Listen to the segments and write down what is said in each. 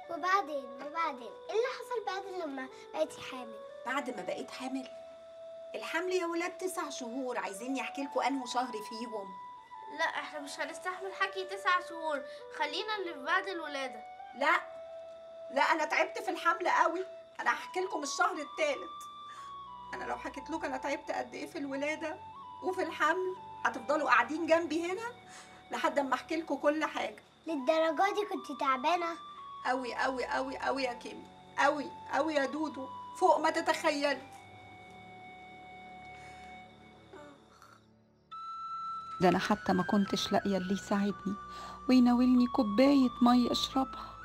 وبعدين وبعدين ايه اللي حصل بعد لما بقيتي حامل بعد ما بقيت حامل الحمل يا ولاد تسع شهور عايزين يحكي لكم انه شهر فيهم لا احنا مش هنستحمل حكي تسع شهور خلينا اللي في بعد الولادة لا لا انا تعبت في الحمل قوي انا هحكي لكم الشهر الثالث انا لو حكيت لكم انا تعبت قد ايه في الولاده وفي الحمل هتفضلوا قاعدين جنبي هنا لحد اما احكي لكم كل حاجه للدرجة دي كنت تعبانة قوي قوي قوي قوي يا كيمي قوي قوي يا دودو فوق ما تتخيلي ده أنا حتى ما كنتش لاقية اللي يساعدني ويناولني كوباية مية أشربها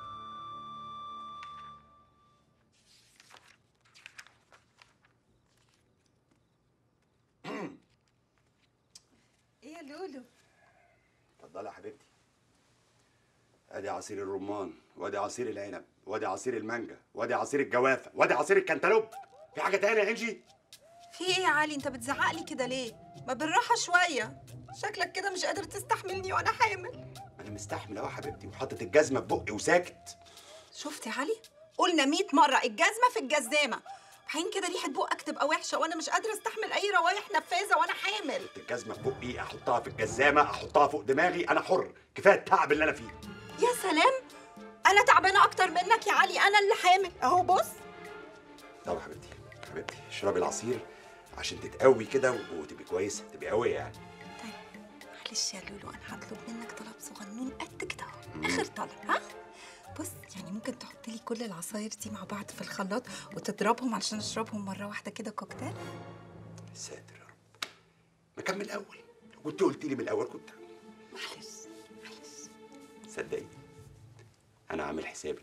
ايه يا لولو اتفضلي يا حبيبتي ادي عصير الرمان وادي عصير العنب وادي عصير المانجا وادي عصير الجوافه وادي عصير الكنتالوب في حاجه تانية يا انجي في ايه يا علي انت بتزعق لي كده ليه ما بالراحه شويه شكلك كده مش قادر تستحملني وانا حامل انا مستحمل اهو يا حبيبتي وحاطط الجزمه في بقي وساكت شفت يا علي قلنا 100 مره الجزمه في الجزامه وحين كده ريحه بقك تبقى وحشه وانا مش قادره استحمل اي روايح نفاذه وانا حامل الجزمه في بقي احطها في الجزامه احطها فوق دماغي انا حر كفايه التعب اللي انا فيه يا سلام انا تعبانه اكتر منك يا علي انا اللي حامل اهو بص طب يا حبيبتي حبيبتي اشربي العصير عشان تتقوي كده وتبقي كويسه تبقي قويه يعني طيب معلش يا لولو انا هطلب منك طلب صغنون قد كده اهو اخر طلب ها بص يعني ممكن تحط لي كل العصاير دي مع بعض في الخلاط وتضربهم علشان اشربهم مره واحده كده كوكتيل ساتر يا رب ما كان من الاول كنت قلت لي من الاول كنت معلش معلش صدقيني انا عامل حسابي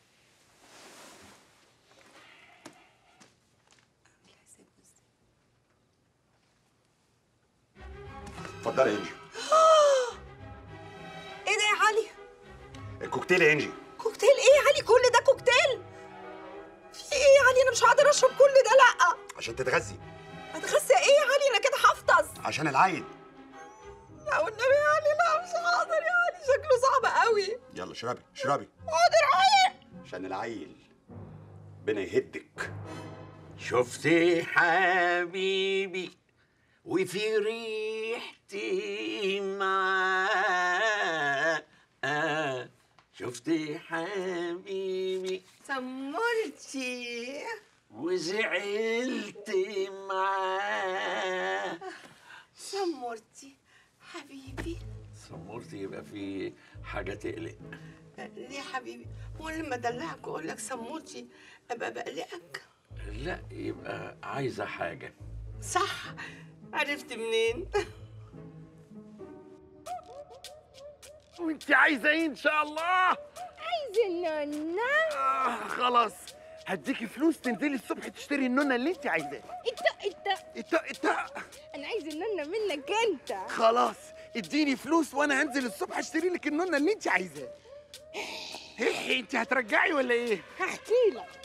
الحساب ازاي اتفضلي يا انجي ايه ده يا علي الكوكتيل يا انجي كوكتيل ايه يا علي كل ده كوكتيل في ايه يا علي انا مش هقدر اشرب كل ده لا عشان تتغذي اتغسى ايه يا علي انا كده هفطس عشان العيل لا والنبي يا علي لا مش هقدر يا علي شكله صعب قوي يلا اشربي اشربي قادر علي عشان العيل ربنا يهدك شفتي حبيبي وفي ريحتي معاه آه شفتي حبيبي سمرتي وزعلت معاه سمرتي حبيبي صمرتي يبقى في حاجة تقلق ليه حبيبي هو لما ادلعك واقول لك سمرتي ابقى بقلقك لا يبقى عايزة حاجة صح عرفت منين وانت عايزه ايه ان شاء الله عايزة نونا آه خلاص هديكي فلوس تنزلي الصبح تشتري النونه اللي انت عايزاها انت انت إتا إتا انا عايزة نونا منك انت خلاص اديني فلوس وانا هنزل الصبح اشتري لك النونه اللي انت عايزاها ايه انت هترجعي ولا ايه هحكي لك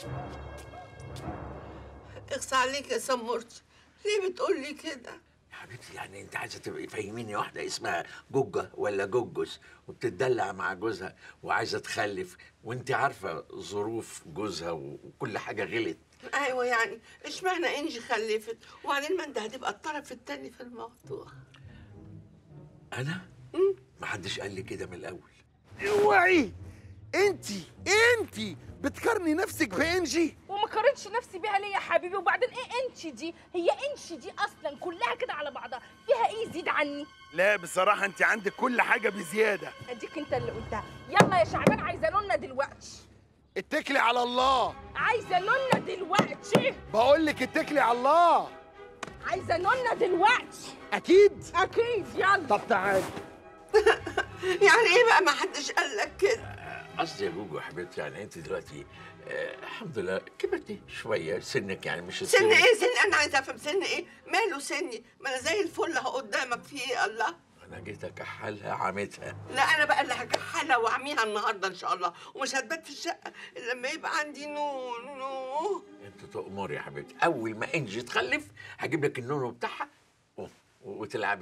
اخص عليك يا سمرتي ليه بتقول لي كده يا حبيبتي يعني انت عايزه تبقي فاهميني واحده اسمها جوجة ولا جوجس وبتدلع مع جوزها وعايزه تخلف وانت عارفه ظروف جوزها وكل حاجه غلت ايوه يعني اشمعنى انجي خلفت وبعدين ما انت هتبقى الطرف التاني في الموضوع انا ما حدش قال لي كده من الاول اوعي انت انت بتقارني نفسك بانجي وما قارنش نفسي بيها ليه يا حبيبي وبعدين ايه انش دي هي انش دي اصلا كلها كده على بعضها فيها ايه زيد عني لا بصراحه انت عندك كل حاجه بزياده اديك انت اللي قلتها يلا يا شعبان عايزه نونا دلوقتي اتكلي على الله عايزه نونا دلوقتي بقول لك اتكلي على الله عايزه نونا دلوقتي اكيد اكيد يلا طب تعالي يعني ايه بقى ما حدش قال لك كده قصدي يا جوجو يا حبيبتي يعني انت دلوقتي آه الحمد لله كبرتي شويه سنك يعني مش سن السن ايه سن انا عايزه افهم سن ايه ماله سني ما انا زي الفل اهو قدامك في ايه الله انا جيت اكحلها عمتها لا انا بقى اللي هكحلها واعميها النهارده ان شاء الله ومش هتبات في الشقه الا لما يبقى عندي نون نو انت تؤمري يا حبيبتي اول ما انجي تخلف هجيب لك النونو بتاعها و- وتلعبي بيه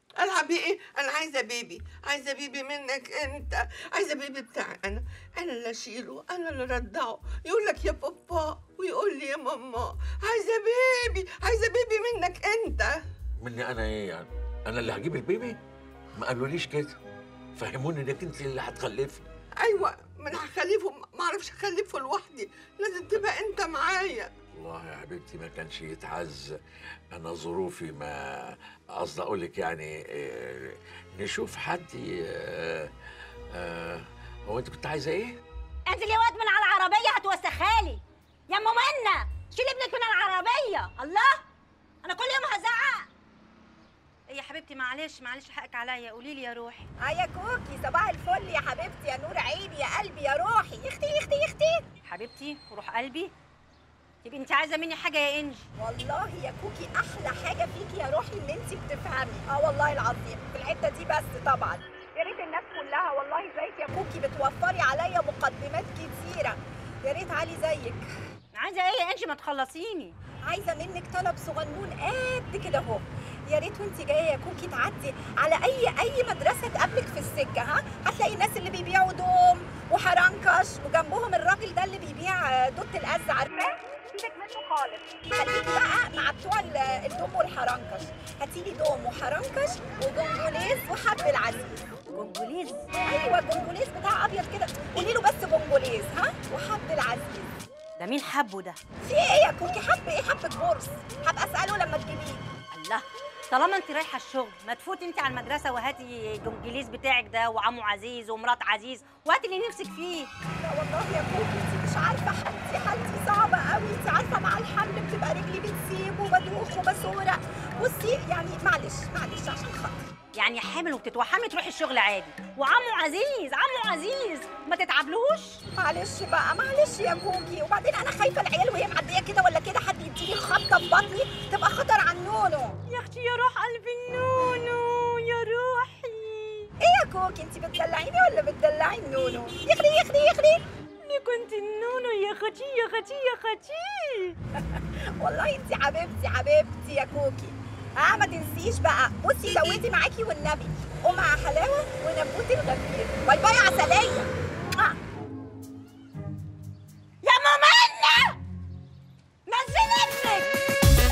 العب ايه انا عايزه بيبي عايزه بيبي منك انت عايزه بيبي بتاعي انا انا اللي اشيله انا اللي ارضعه يقول لك يا بابا ويقول لي يا ماما عايزه بيبي عايزه بيبي منك انت مني انا ايه يعني انا اللي هجيب البيبي ما قالوليش كده فهموني انك انت اللي هتخلفي ايوه ما انا هخلفه ما اعرفش اخلفه لوحدي لازم تبقى انت معايا والله يا حبيبتي ما كانش يتعز انا ظروفي ما قصدي اقول لك يعني آه، نشوف حد ي- آه، آه، هو انت كنت عايزه ايه؟ انت اللي وقت من على العربيه هتوسخها لي يا ام منى شيل ابنك من العربيه الله انا كل يوم هزعق ايه يا حبيبتي معلش معلش حقك عليا قولي لي يا روحي اه يا كوكي صباح الفل يا حبيبتي يا نور عيني يا قلبي يا روحي يا اختي يا اختي يا اختي حبيبتي وروح قلبي تبقي انت عايزه مني حاجه يا انجي والله يا كوكي احلى حاجه فيكي يا روحي ان انت بتفهمي اه والله العظيم في الحته دي بس طبعا يا ريت الناس كلها والله زيك يا كوكي بتوفري عليا مقدمات كتيره يا ريت علي زيك عايزه ايه يا انجي ما تخلصيني عايزه منك طلب صغنون قد كده اهو يا ريت وانت جايه يا كوكي تعدي على اي اي مدرسه تقابلك في السكه ها هتلاقي الناس اللي بيبيعوا دوم وحرنكش وجنبهم الراجل ده اللي بيبيع آه، دوت الأز عارفاه سيبك منه خالص خليكي بقى مع بتوع ال- الدوم والحرنكش هاتيلي دوم وحرنكش وجونجوليز وحب العزيز جونجوليز ايوه جونجوليز بتاع ابيض كده قولي له بس جونجوليز ها وحب العزيز ده مين حبه ده في ايه يا كوكي حب ايه حبة بورس هبقى اساله لما تجيبيه الله طالما انت رايحه الشغل ما تفوتي انت على المدرسه وهاتي الجونجليز بتاعك ده وعمو عزيز ومرات عزيز وهاتي اللي نفسك فيه لا والله يا كوكي انت مش عارفه حالتي حالتي صعبه قوي انت عارفه مع الحمل بتبقى رجلي بتسيب وبدوخ وبسورق بصي يعني معلش معلش عشان خاطري يعني حامل وبتتوحمي تروحي الشغل عادي وعمو عزيز عمو عزيز ما تتعبلوش معلش بقى معلش يا كوكي وبعدين انا خايفه العيال وهي معديه كده ولا كده حد يديني خبطه في بطني تبقى خطر على النونو يا اختي يا روح قلبي النونو يا روحي ايه يا كوكي انت بتدلعيني ولا بتدلعي النونو يخلي يخلي يخلي اني كنت النونو يا ختي يا ختي يا ختي والله انت حبيبتي حبيبتي يا كوكي اه ما تنسيش بقى بصي زودي معاكي والنبي ومع حلاوه ونبوت الغفير باي باي عسليه آه. يا ماما نزل ابنك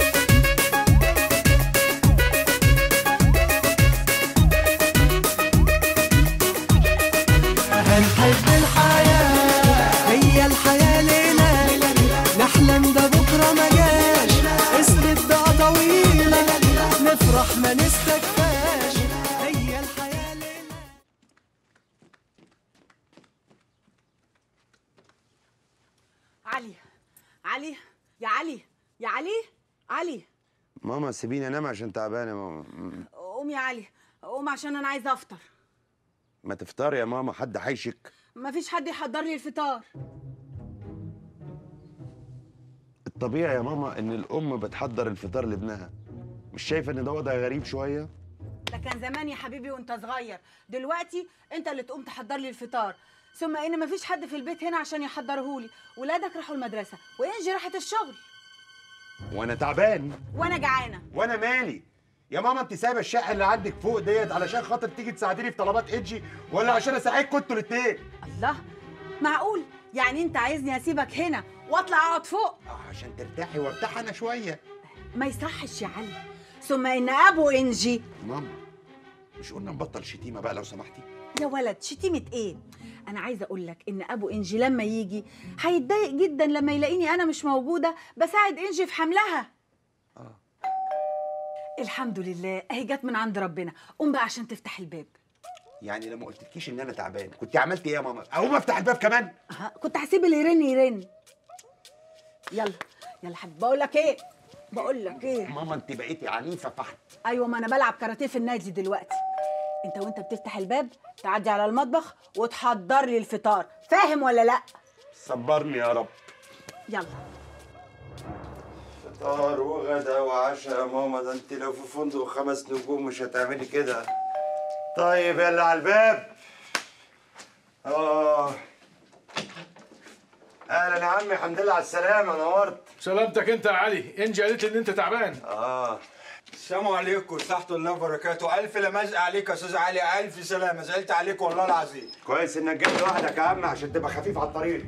هنحب الحياة هي الحياة ليلة نحلم ده بكرة ما جاش اسرد بقى طويلة نفرح ما نستكفاش هي الحياة ليلة علي علي يا علي يا علي علي ماما سيبيني انام عشان تعبانه يا ماما م- قوم يا علي قوم عشان انا عايزه افطر ما تفطري يا ماما حد هيشك مفيش حد يحضر لي الفطار الطبيعي يا ماما ان الام بتحضر الفطار لابنها مش شايفه ان ده وضع غريب شويه ده كان زمان يا حبيبي وانت صغير دلوقتي انت اللي تقوم تحضر لي الفطار ثم ان مفيش حد في البيت هنا عشان يحضره لي ولادك راحوا المدرسه وانجي راحت الشغل وانا تعبان وانا جعانه وانا مالي يا ماما انت سايبه الشقه اللي عندك فوق ديت علشان خاطر تيجي تساعديني في طلبات ايدجي ولا عشان اساعدكم انتوا الاثنين الله معقول يعني انت عايزني اسيبك هنا واطلع اقعد فوق عشان ترتاحي وارتاح انا شويه ما يصحش يا علي ثم ان ابو انجي ماما مش قلنا نبطل شتيمه بقى لو سمحتي يا ولد شتيمة ايه؟ أنا عايزة أقول لك إن أبو إنجي لما يجي هيتضايق جدا لما يلاقيني أنا مش موجودة بساعد إنجي في حملها. آه. الحمد لله أهي جت من عند ربنا، قوم بقى عشان تفتح الباب. يعني لما قلتلكيش ان انا تعبان كنت عملت ايه يا ماما اقوم افتح الباب كمان أها كنت هسيب اللي يرن يرن. يلا يلا حبيبي بقول لك إيه؟ بقول لك إيه؟ ماما انت بقيتي عنيفه فحت أيوة ما أنا بلعب كاراتيه في النادي دلوقتي. أنت وأنت بتفتح الباب تعدي على المطبخ وتحضر لي الفطار، فاهم ولا لأ؟ صبرني يا رب يلا. فطار وغدا وعشاء يا ماما ده انت لو في فندق خمس نجوم مش هتعملي كده طيب يلا على الباب اه اهلا يا عمي الحمد لله على السلامه نورت سلامتك انت يا علي انجي قالت لي ان انت تعبان اه السلام عليكم تحت الله وبركاته الف لمزق عليك يا استاذ علي الف سلامه زعلت عليك والله العظيم كويس انك جاي لوحدك يا عم عشان تبقى خفيف على الطريق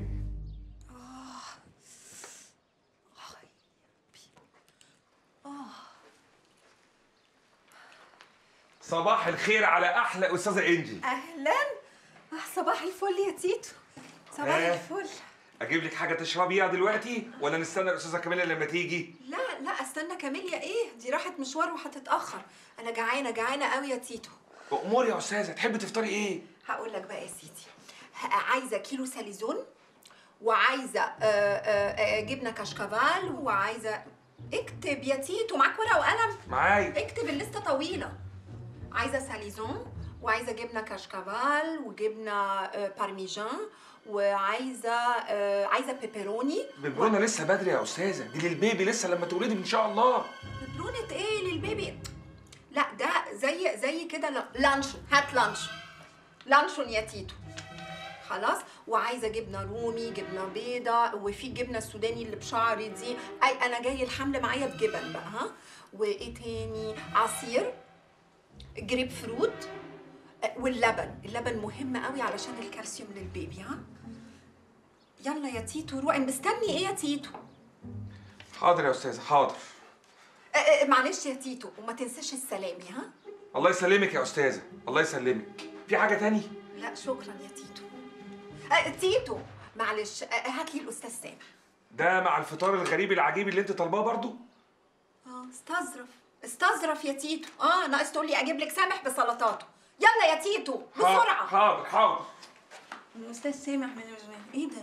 صباح الخير على احلى استاذه انجي اهلا آه، صباح الفل يا تيتو صباح آه. الفل اجيب لك حاجه تشربيها دلوقتي ولا نستنى الاستاذه كاميلا لما تيجي لا لا استنى كاميليا ايه دي راحت مشوار وهتتاخر انا جعانه جعانه قوي يا تيتو امور يا استاذه تحبي تفطري ايه هقول لك بقى يا سيدي ه- عايزه كيلو ساليزون وعايزه آه، آه، آه، جبنه كشكافال وعايزه اكتب يا تيتو معاك ورقه وقلم معايا اكتب الليسته طويله عايزه ساليزون وعايزه جبنه كشكافال وجبنه آه، بارميجان وعايزه آه، عايزه بيبروني بيبرونا لسه بدري يا استاذه دي للبيبي لسه لما تولدي ان شاء الله بيبرونة ايه للبيبي لا ده زي زي كده ل- لانشون هات لانشون لانشون يا تيتو خلاص وعايزه جبنه رومي جبنه بيضه وفي جبنه السوداني اللي بشعري دي اي انا جاي الحمل معايا بجبن بقى ها وايه تاني عصير جريب فروت آه، واللبن اللبن مهم قوي علشان الكالسيوم للبيبي ها يلا يا تيتو روحي مستني ايه يا تيتو حاضر يا استاذه حاضر آه، آه، معلش يا تيتو وما تنساش السلامي ها الله يسلمك يا استاذه الله يسلمك في حاجه تاني لا شكرا يا تيتو آه تيتو معلش آه هات لي الاستاذ سامح ده مع الفطار الغريب العجيب اللي انت طالباه برضو اه استظرف استظرف يا تيتو اه ناقص تقول لي اجيب لك سامح بسلطاته يلا يا تيتو بسرعه حاضر حاضر الاستاذ سامح من ايه ده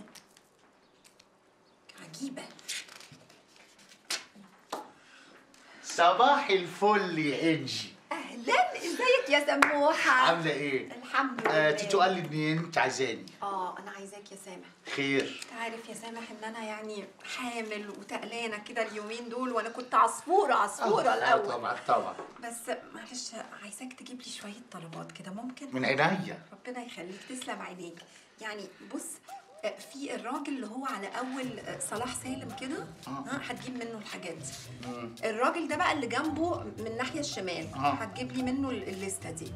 عجيبه صباح الفل يا انجي اهلا ازيك يا سموحه عامله ايه الحمد لله آه تيتو قال لي ان انت عايزاني اه انا عايزاك يا سامح خير انت عارف يا سامح ان انا يعني حامل وتقلانه كده اليومين دول وانا كنت عصفوره عصفوره آه، الاول طبعا طبعا بس معلش عايزاك تجيب لي شويه طلبات كده ممكن من عينيا ربنا يخليك تسلم عينيك يعني بص آه، في الراجل اللي هو على اول آه، صلاح سالم كده ها هتجيب منه الحاجات دي مم. الراجل ده بقى اللي جنبه من الناحيه الشمال آه. هتجيب لي منه ال- الليسته دي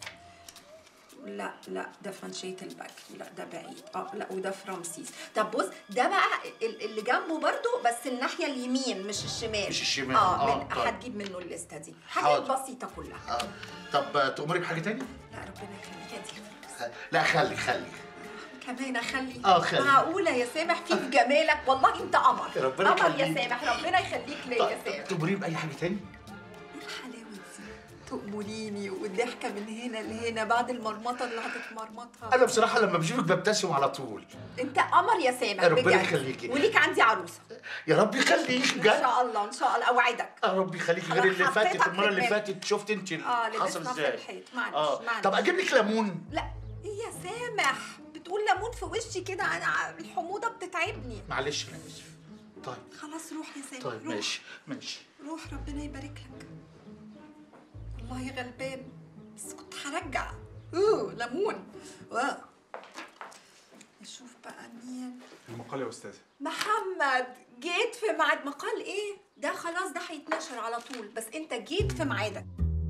لا لا ده في منشية البكر لا ده بعيد اه لا وده في رمسيس طب بص ده بقى ال- اللي جنبه برضو بس الناحية اليمين مش الشمال مش الشمال، اه, آه، من طيب. هتجيب منه الليستة دي حاجات حاضر. بسيطة كلها آه. طب آه، تأمري بحاجه تانية لا ربنا يخليك اديك آه، لا خلي خلي كمان اخلي آه، خلي. معقولة يا سامح في في جمالك والله انت قمر ربنا قمر يا يخليك. سامح ربنا يخليك ليا يا سامح تأمري بأي حاجه تاني الحلاوة دي تأمريني والضحكة من هنا لهنا بعد المرمطة اللي هتتمرمطها انا بصراحه لما بشوفك ببتسم على طول انت قمر يا سامح ربنا بجد. يخليكي. وليك عندي عروسه يا رب يخليك ان بجد شاء الله ان شاء الله اوعدك يا رب يخليك غير أنا اللي حطيتك فاتت في المره اللي دماغي. فاتت شفت انت اه حصل لبسنا في ازاي الحيط معلش اه معلش طب اجيب لك ليمون لا ايه يا سامح بتقول ليمون في وشي كده انا الحموضه بتتعبني معلش انا اسف طيب خلاص روح يا سامح طيب روح. ماشي ماشي روح ربنا يبارك لك والله غلبان بس كنت هرجع اوه ليمون واو نشوف بقى مين المقال يا استاذه محمد جيت في ميعاد مقال ايه ده خلاص ده هيتنشر على طول بس انت جيت في ميعادك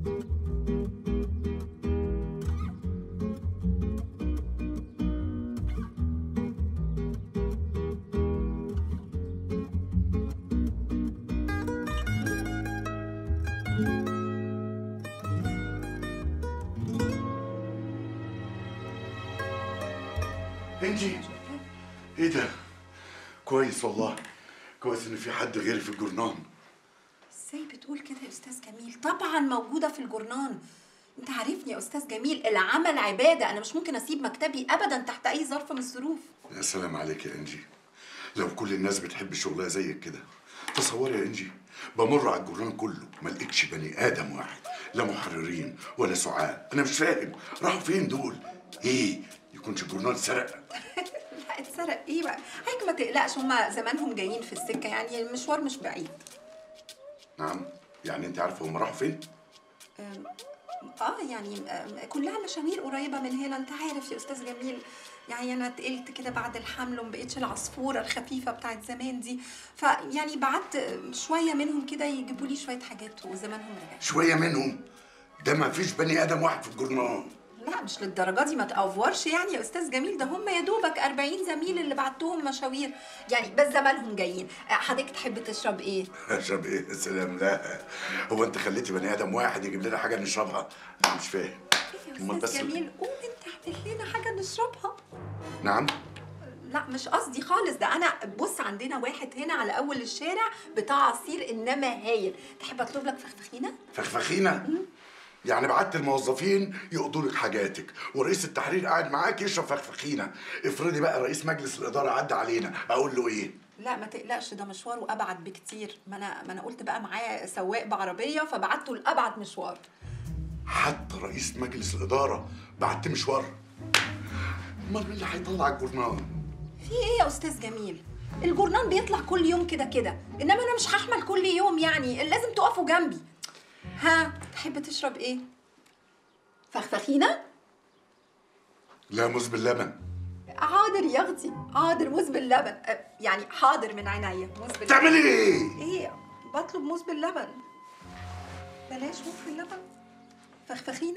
انجي ايه ده كويس والله كويس ان في حد غيري في الجرنان ازاي بتقول كده يا استاذ جميل طبعا موجوده في الجورنان انت عارفني يا استاذ جميل العمل عباده انا مش ممكن اسيب مكتبي ابدا تحت اي ظرف من الظروف يا سلام عليك يا انجي لو كل الناس بتحب شغلها زيك كده تصوري يا انجي بمر على الجرنان كله ما لقيتش بني ادم واحد لا محررين ولا سعاة انا مش فاهم راحوا فين دول ايه يكونش الجرنان سرق لا اتسرق ايه بقى هيك ما تقلقش هما زمانهم جايين في السكه يعني المشوار مش بعيد نعم يعني انت عارفه هم راحوا فين أم، اه يعني آه، كلها مشاوير قريبه من هنا انت عارف يا استاذ جميل يعني انا تقلت كده بعد الحمل وما بقتش العصفوره الخفيفه بتاعت زمان دي فيعني بعت شويه منهم كده يجيبوا لي شويه حاجات وزمانهم رجع شويه منهم ده ما فيش بني ادم واحد في الجورنال لا مش للدرجه دي ما تافورش يعني يا استاذ جميل ده هم يا دوبك 40 زميل اللي بعتهم مشاوير يعني بس زمانهم جايين آه، حضرتك تحب تشرب ايه اشرب ايه يا سلام لا هو انت خليتي بني ادم واحد يجيب لنا حاجه نشربها انا مش فاهم امال استاذ جميل قوم انت اعمل لنا حاجه نشربها نعم لا مش قصدي خالص ده انا بص عندنا واحد هنا على اول الشارع بتاع عصير انما هايل تحب اطلب لك فخفخينه فخفخينه يعني بعت الموظفين يقضوا لك حاجاتك ورئيس التحرير قاعد معاك يشرب فخفخينه افرضي بقى رئيس مجلس الاداره عدى علينا اقول له ايه لا ما تقلقش ده مشواره ابعد بكتير ما انا ما انا قلت بقى معايا سواق بعربيه فبعته لابعد مشوار حتى رئيس مجلس الاداره بعت مشوار امال مين اللي هيطلع الجورنال في ايه يا استاذ جميل الجورنان بيطلع كل يوم كده كده انما انا مش هحمل كل يوم يعني لازم تقفوا جنبي ها تحب تشرب ايه فخفخينه لا موز باللبن حاضر يا اختي حاضر موز باللبن أه، يعني حاضر من عينيا موز باللبن تعملي ايه؟ ايه بطلب موز باللبن بلاش موز باللبن فخفخينه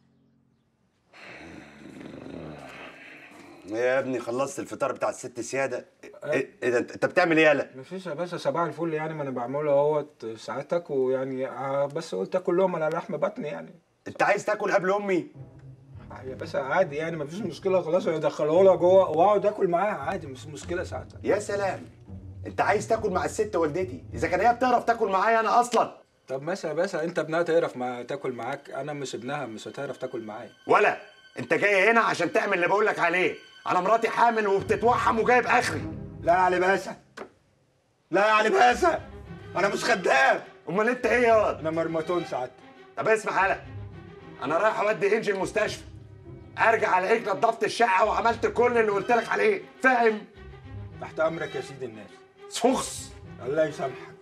يا ابني خلصت الفطار بتاع الست سياده ايه إيه ده انت أنت بتعمل ايه يالا مفيش يا باشا صباح الفل يعني ما انا بعمله اهوت ساعتك ويعني آه، بس قلت اكل لهم على لحم بطني يعني انت عايز تاكل قبل امي يا باشا عادي يعني مفيش مشكله خلاص يدخلوه لها جوه واقعد اكل معاها عادي مش مشكله ساعتها يا سلام انت عايز تاكل مع الست والدتي اذا كان هي بتعرف تاكل معايا انا اصلا طب ماشي يا باشا انت ابنها تعرف ما تاكل معاك انا مش ابنها مش هتعرف تاكل معايا ولا انت جاي هنا عشان تعمل اللي بقول لك عليه انا مراتي حامل وبتتوحم وجايب اخري لا يا علي باشا لا يا علي باشا انا مش خدام امال انت ايه يا واد انا مرمطون ساعتها طب اسمع يالا انا رايح اودي انجي المستشفى ارجع الاقيك نظفت الشقه وعملت كل اللي قلت لك عليه فاهم تحت امرك يا سيدي الناس سخس الله يسامحك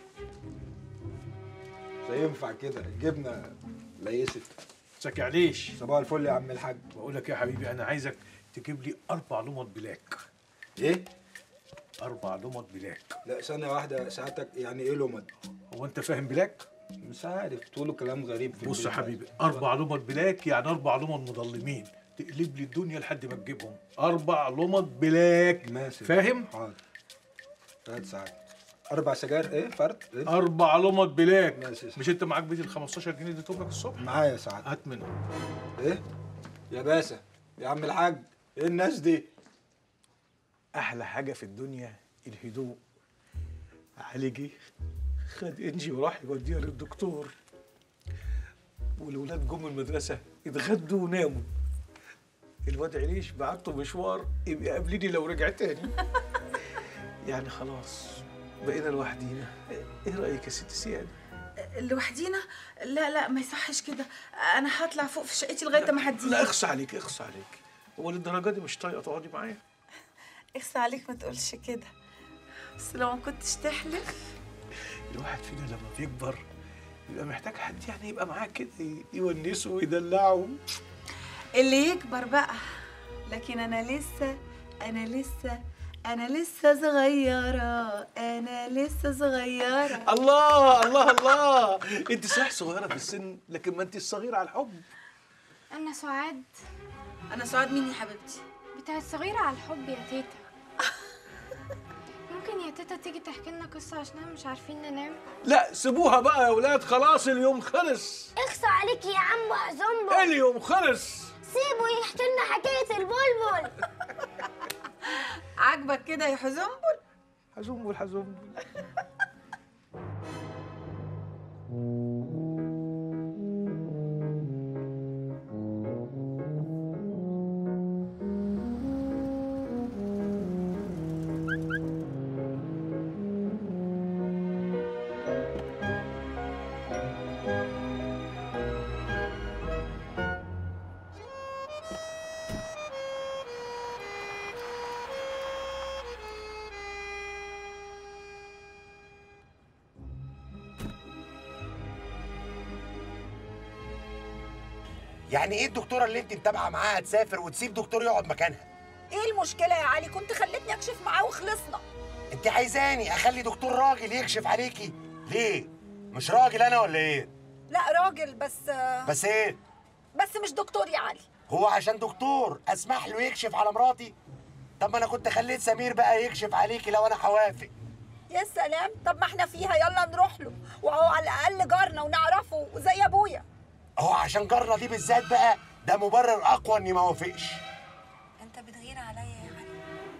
مش هينفع كده الجبنه ليست سكعليش صباح الفل يا عم الحاج بقول لك يا حبيبي انا عايزك تجيب لي اربع لمط بلاك ايه اربع لمط بلاك لا ثانيه واحده ساعتك يعني ايه لمض هو انت فاهم بلاك مش عارف تقولوا كلام غريب في بص يا البيت. حبيبي اربع لمط بلاك يعني اربع لمط مضلمين تقلب لي الدنيا لحد ما تجيبهم اربع لمط بلاك ماشي فاهم حاضر ثلاث ساعات اربع سجاير ايه فرد إيه؟ اربع لمط بلاك ماشي. مش انت معاك بيت ال 15 جنيه اللي لك الصبح معايا ساعات هات منهم ايه يا باشا يا عم الحاج ايه الناس دي احلى حاجه في الدنيا الهدوء علي جه خد انجي وراح يوديها للدكتور والولاد جم المدرسه اتغدوا وناموا الواد عليش بعته مشوار يبقى قابليني لو رجع تاني يعني خلاص بقينا لوحدينا ايه رايك يا ست سيادة لوحدينا لا لا ما يصحش كده انا هطلع فوق في شقتي لغايه ما حد لا اخص عليك اخص عليك هو للدرجه دي مش طايقه تقعدي معايا اخس عليك ما تقولش كده بس لو ما كنتش تحلف الواحد فينا لما بيكبر بيبقى محتاج حد يعني يبقى معاه كده يونسه ويدلعه اللي يكبر بقى لكن انا لسه انا لسه انا لسه صغيره انا لسه صغيره الله الله الله انت صحيح صغيره في السن لكن ما انت الصغيره على الحب انا سعاد انا سعاد مين يا حبيبتي بتاعت صغيرة على الحب يا تيتا ممكن يا تيتا تيجي تحكي لنا قصة عشان احنا مش عارفين ننام لا سيبوها بقى يا اولاد خلاص اليوم خلص اخصى عليك يا عم حزنبل اليوم خلص سيبه يحكي لنا حكايه البلبل عاجبك كده يا حزنبل حزنبل حزنبل يعني ايه الدكتوره اللي انت متابعه معاها تسافر وتسيب دكتور يقعد مكانها ايه المشكله يا علي كنت خلتني اكشف معاه وخلصنا انت عايزاني اخلي دكتور راجل يكشف عليكي ليه مش راجل انا ولا ايه لا راجل بس بس ايه بس مش دكتور يا علي هو عشان دكتور اسمح له يكشف على مراتي طب ما انا كنت خليت سمير بقى يكشف عليكي لو انا هوافق يا سلام طب ما احنا فيها يلا نروح له وهو على الاقل جارنا ونعرفه زي ابويا اهو عشان جارنا دي بالذات بقى ده مبرر اقوى اني ما اوافقش انت بتغير عليا يا علي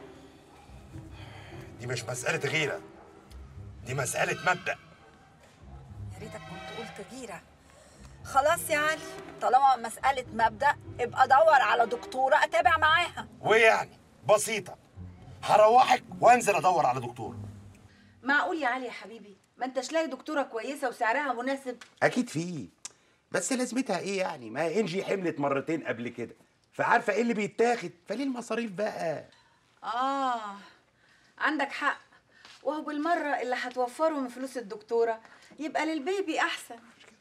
دي مش مساله غيره دي مساله مبدا يا ريتك كنت قلت غيره خلاص يا علي طالما مساله مبدا ابقى دور على دكتوره اتابع معاها وايه يعني بسيطه هروحك وانزل ادور على دكتور معقول يا علي يا حبيبي ما انتش لاقي دكتوره كويسه وسعرها مناسب اكيد في بس لازمتها ايه يعني ما هي انجي حملت مرتين قبل كده فعارفه ايه اللي بيتاخد فليه المصاريف بقى اه عندك حق وهو بالمره اللي هتوفره من فلوس الدكتوره يبقى للبيبي احسن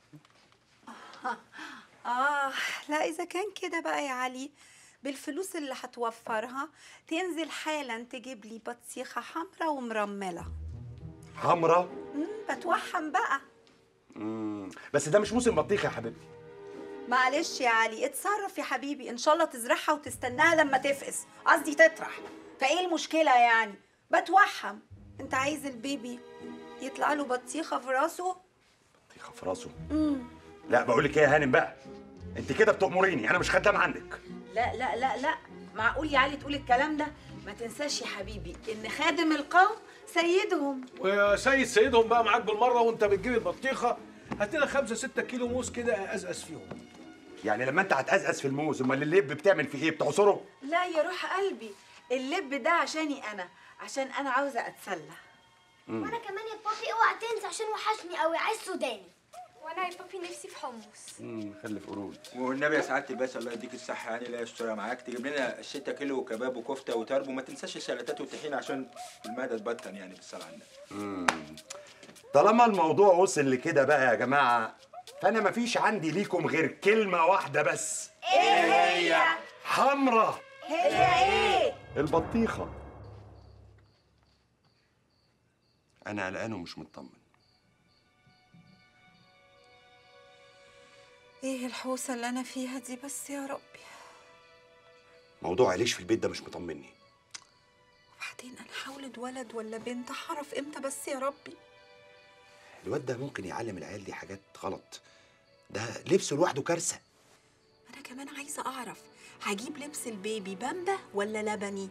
آه لا إذا كان كده بقى يا علي بالفلوس اللي هتوفرها تنزل حالا تجيب لي بطيخة حمرا ومرملة حمرا مم، بتوحم بقى مم. بس ده مش موسم بطيخ يا حبيبتي معلش يا علي اتصرف يا حبيبي إن شاء الله تزرعها وتستناها لما تفقس قصدي تطرح فإيه المشكلة يعني بتوحم أنت عايز البيبي يطلع له بطيخة في راسه بطيخه في راسه مم. لا بقول لك ايه يا هانم بقى انت كده بتأمريني انا مش خدام عندك لا لا لا لا معقول يا علي تقول الكلام ده ما تنساش يا حبيبي ان خادم القوم سيدهم ويا سيد سيدهم بقى معاك بالمره وانت بتجيب البطيخه هات لنا خمسة ستة كيلو موز كده ازقز فيهم يعني لما انت هتقزقز في الموز امال اللب بتعمل فيه ايه بتعصره لا يا روح قلبي اللب ده عشاني انا عشان انا عاوزه اتسلى مم. وانا كمان يا بابي اوعى تنسى عشان وحشني قوي عايز سوداني وانا يا بابي نفسي في حمص امم خلف قرود والنبي يا سعاده الباشا الله يديك الصحه يعني لا يسترها معاك تجيب لنا 6 كيلو كباب وكفته وطرب وما تنساش السلطات والطحينه عشان المعده تبطن يعني بالصلاه على النبي مم. طالما الموضوع وصل لكده بقى يا جماعه فانا مفيش عندي ليكم غير كلمه واحده بس ايه هي؟ حمرا هي ايه؟ البطيخه انا قلقان ومش مطمن ايه الحوسة اللي انا فيها دي بس يا ربي موضوع عيش في البيت ده مش مطمني وبعدين انا هولد ولد ولا بنت هعرف امتى بس يا ربي الواد ده ممكن يعلم العيال دي حاجات غلط ده لبسه لوحده كارثه انا كمان عايزة اعرف هجيب لبس البيبي بامبا ولا لبني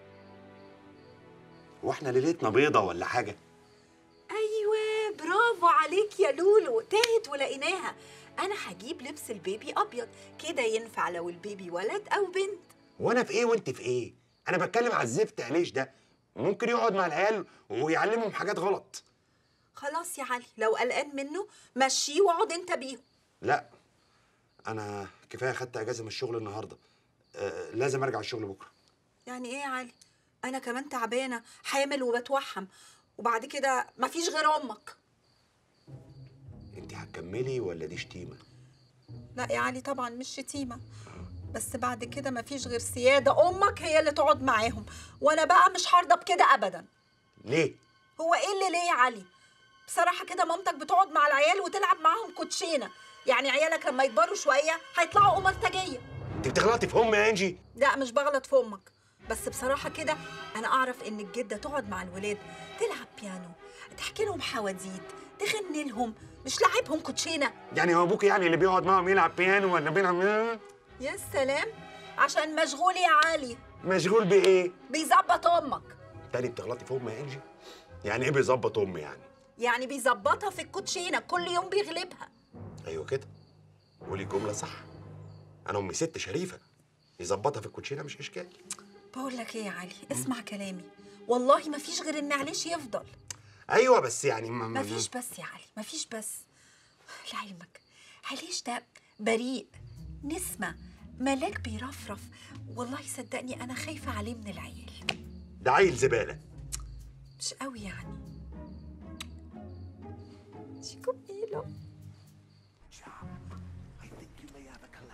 واحنا ليلتنا بيضه ولا حاجه ايوه برافو عليك يا لولو تاهت ولقيناها انا هجيب لبس البيبي ابيض كده ينفع لو البيبي ولد او بنت وانا في ايه وانت في ايه انا بتكلم على الزفت عيش ده ممكن يقعد مع العيال ويعلمهم حاجات غلط خلاص يا علي لو قلقان منه مشيه واقعد انت بيهم لا انا كفايه خدت اجازه من الشغل النهارده آه لازم ارجع الشغل بكره يعني ايه يا علي انا كمان تعبانه حامل وبتوحم وبعد كده مفيش غير امك انت هتكملي ولا دي شتيمه لا يا علي طبعا مش شتيمه بس بعد كده مفيش غير سياده امك هي اللي تقعد معاهم وانا بقى مش هرضى بكده ابدا ليه هو ايه اللي ليه يا علي بصراحه كده مامتك بتقعد مع العيال وتلعب معاهم كوتشينه يعني عيالك لما يكبروا شويه هيطلعوا املتجيه انت بتغلطي في امي يا انجي لا مش بغلط في امك بس بصراحه كده انا اعرف ان الجده تقعد مع الولاد تلعب بيانو تحكي لهم حواديت تغني لهم مش لعبهم كوتشينه يعني هو ابوك يعني اللي بيقعد معاهم يلعب بيانو ولا بيلعب يا سلام عشان مشغول يا علي مشغول بايه بيظبط امك تاني بتغلطي في امي يا انجي يعني ايه بيظبط امي يعني يعني بيظبطها في الكوتشينه كل يوم بيغلبها ايوه كده قولي الجمله صح انا امي ست شريفه يظبطها في الكوتشينه مش اشكال بقول لك ايه يا علي اسمع كلامي والله مفيش غير ان عليش يفضل ايوه بس يعني ما ما- مفيش بس يا علي مفيش بس لعلمك عليش ده بريء نسمة ملاك بيرفرف والله صدقني انا خايفة عليه من العيال ده عيل زباله مش قوي يعني شيكو بيلو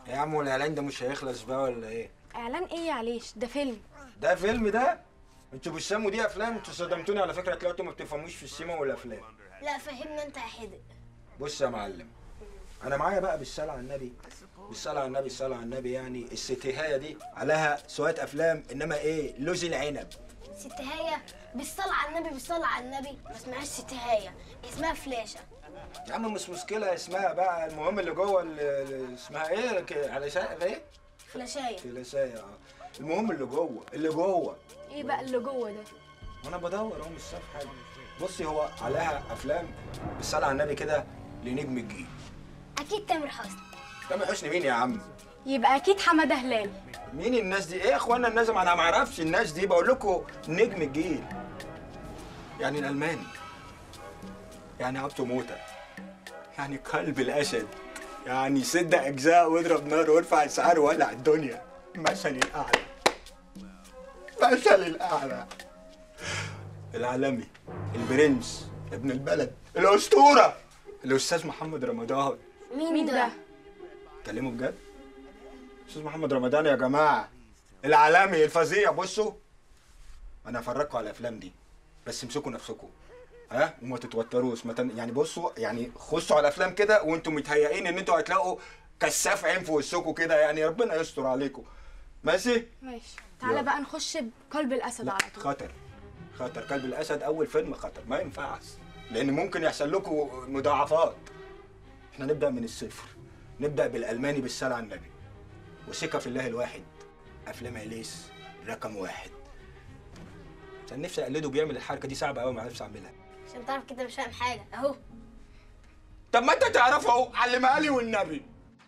يا عم والاعلان ده مش هيخلص بقى ولا ايه اعلان ايه يا عليش ده فيلم ده فيلم ده انتوا بتسموا دي افلام انتوا صدمتوني على فكره طلعتوا ما بتفهموش في السينما والافلام لا فهمنا انت يا حدق بص يا معلم انا معايا بقى بالصلاه على النبي بالصلاه على النبي الصلاه على النبي يعني الستهايه دي عليها سواد افلام انما ايه لوز العنب ستهاية بالصلاة على النبي بالصلاة على النبي ما اسمهاش ستهاية اسمها فلاشة يا عم مش مشكله اسمها بقى المهم اللي جوه اللي اللي اسمها ايه ك- على شا... ايه فلاشاية فلاسايه اه المهم اللي جوه اللي جوه ايه بقى اللي جوه ده وانا بدور اهو مش شايف حاجه بصي هو عليها افلام بالصلاه على النبي كده لنجم الجيل اكيد تامر حسني تامر حسني مين يا عم يبقى اكيد حماده هلال مين الناس دي ايه يا اخوانا الناس ما انا ما اعرفش الناس دي بقول لكم نجم الجيل يعني الالماني يعني عبده موته يعني قلب الاسد يعني سد اجزاء واضرب نار وارفع السعار وولع الدنيا مثل الاعلى مثل الاعلى العالمي البرنس ابن البلد الاسطوره الاستاذ محمد رمضان مين ده؟ كلمه بجد استاذ محمد رمضان يا جماعه العالمي الفظيع بصوا انا هفرجكم على الافلام دي بس امسكوا نفسكم ها وما تتوتروش ما تن... يعني بصوا يعني خشوا على الافلام كده وانتم متهيئين ان انتوا هتلاقوا كشاف عين في وشكم كده يعني ربنا يستر عليكم ماشي ماشي تعالى يلا. بقى نخش بقلب الاسد على طول خطر خطر كلب الاسد اول فيلم خطر ما ينفعش لان ممكن يحصل لكم مضاعفات احنا نبدا من الصفر نبدا بالالماني بالصلاه على النبي وثقه في الله الواحد افلام اليس رقم واحد كان نفسي اقلده بيعمل الحركه دي صعبه قوي ما عرفتش اعملها عشان تعرف كده مش فاهم حاجة اهو طب ما انت تعرفه اهو علمها لي والنبي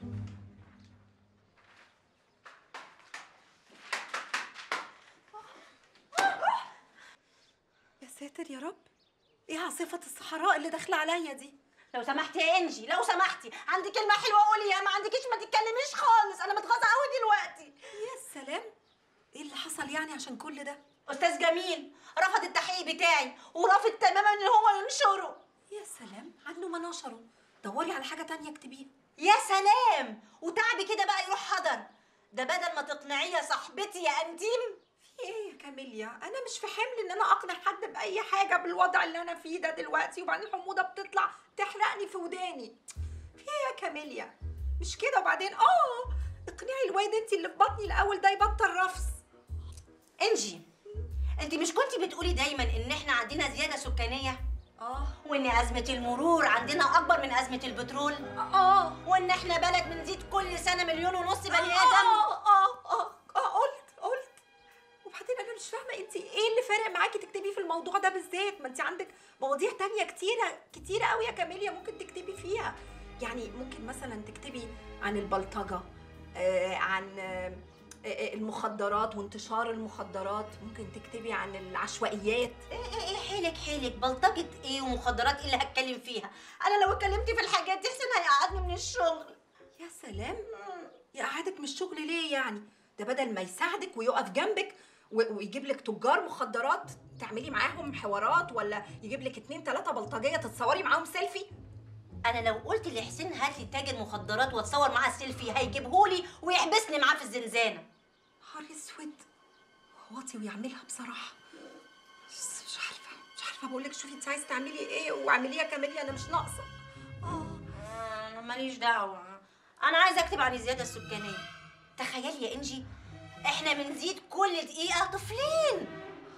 يا ساتر يا رب ايه عاصفة الصحراء اللي داخلة عليا دي لو سمحتي يا انجي لو سمحتي عندي كلمه حلوه قوليها ما عندكيش ما تتكلميش خالص انا متغاظه قوي دلوقتي يا سلام ايه اللي حصل يعني عشان كل ده استاذ جميل رفض التحقيق بتاعي ورافض تماما ان هو ينشره يا سلام عنه ما نشره دوري على حاجة تانية اكتبيها يا سلام وتعبي كده بقى يروح حضر ده بدل ما تقنعيه يا صاحبتي يا انتيم في ايه يا كاميليا انا مش في حمل ان انا اقنع حد باي حاجة بالوضع اللي انا فيه ده دلوقتي وبعدين الحموضة بتطلع تحرقني في وداني في ايه يا كاميليا مش كده وبعدين اه اقنعي الواد انت اللي في بطني الاول ده يبطل رفس انجي انت مش كنتي بتقولي دايما ان احنا عندنا زياده سكانيه اه وان ازمه المرور عندنا اكبر من ازمه البترول اه وان احنا بلد بنزيد كل سنه مليون ونص بني ادم اه اه اه اه قلت قلت وبعدين انا مش فاهمه انت ايه اللي فارق معاكي تكتبي في الموضوع ده بالذات ما انت عندك مواضيع تانية كتيره كتيره قوي يا كاميليا ممكن تكتبي فيها يعني ممكن مثلا تكتبي عن البلطجه آه عن آه آه، المخدرات وانتشار المخدرات ممكن تكتبي عن العشوائيات ايه ايه ايه حيلك حيلك بلطجة ايه ومخدرات ايه اللي هتكلم فيها انا لو اتكلمت في الحاجات دي حسين هيقعدني من الشغل يا سلام يقعدك من الشغل ليه يعني ده بدل ما يساعدك ويقف جنبك و- ويجيب لك تجار مخدرات تعملي معاهم حوارات ولا يجيب لك اتنين تلاتة بلطجية تتصوري معاهم سيلفي انا لو قلت لحسين هات لي تاجر مخدرات واتصور معاه سيلفي هيجيبهولي ويحبسني معاه في الزنزانه نهار اسود واطي ويعملها بصراحة بس مش عارفة مش عارفة بقول لك شوفي انت عايزة تعملي ايه واعمليها كاميليا انا مش ناقصة انا ماليش دعوه انا عايزه اكتب عن الزياده السكانيه تخيلي يا انجي احنا بنزيد كل دقيقه طفلين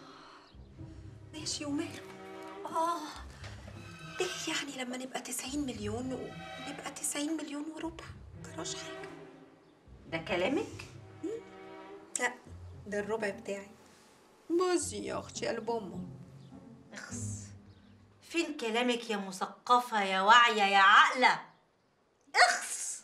ماشي وماله اه ايه يعني لما نبقى 90 مليون ونبقى 90 مليون وربع مجراش حاجة ده كلامك لا ده الربع بتاعي بصي يا اختي قلب امه اخس فين كلامك يا مثقفه يا واعيه يا عاقله اخس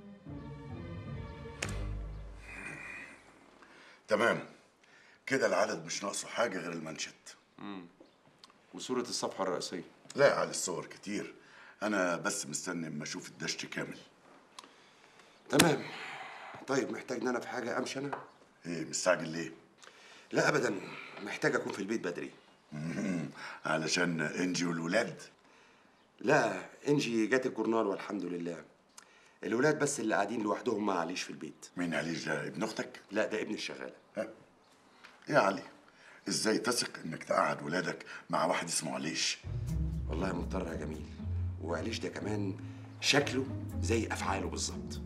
تمام كده العدد مش ناقصه حاجه غير المنشط وصورة الصفحة الرئيسية لا على الصور كتير انا بس مستني اما اشوف الدشت كامل تمام طيب محتاج ان انا في حاجة امشي انا؟ ايه مستعجل ليه؟ لا ابدا محتاج اكون في البيت بدري علشان انجي والولاد لا انجي جات الجورنال والحمد لله الولاد بس اللي قاعدين لوحدهم مع عليش في البيت مين عليش ده ابن اختك لا ده ابن الشغاله يا علي ازاي تثق انك تقعد ولادك مع واحد اسمه عليش والله مضطر يا جميل وعليش ده كمان شكله زي افعاله بالظبط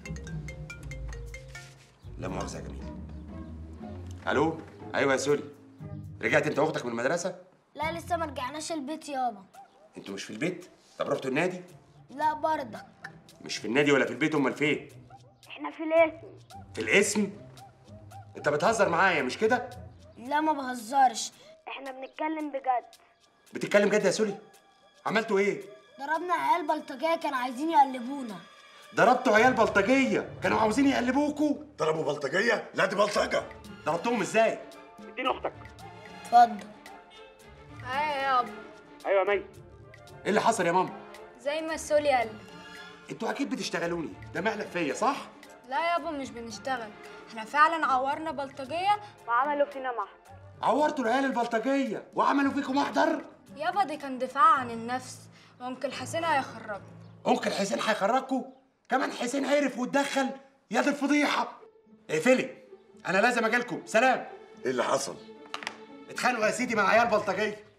لا مؤاخذه يا جميل الو ايوه يا سوري رجعت انت واختك من المدرسه لا لسه ما رجعناش البيت يابا انتوا مش في البيت طب رحتوا النادي لا برضك مش في النادي ولا في البيت امال فين احنا في الاسم في الاسم انت بتهزر معايا مش كده لا ما بهزرش احنا بنتكلم بجد بتتكلم جد يا سوري عملتوا ايه ضربنا عيال بلطجيه كانوا عايزين يقلبونا ضربتوا عيال بلطجيه كانوا عاوزين يقلبوكوا ضربوا بلطجيه لا دي بلطجه ضربتهم ازاي اديني اختك اتفضل ايوه يابا ايوه يا مي ايه اللي حصل يا ماما زي ما السولي قال انتوا اكيد بتشتغلوني ده مقلق فيا صح لا يابا مش بنشتغل احنا فعلا عورنا بلطجيه وعملوا فينا محضر عورتوا العيال البلطجيه وعملوا فيكم محضر يابا دي كان دفاع عن النفس وانكل حسين هيخرجنا انكل حسين هيخرجكوا كمان حسين عرف واتدخل يا دي الفضيحه اقفلي انا لازم اجيلكم سلام ايه اللي حصل اتخانقوا يا سيدي مع عيال بلطجيه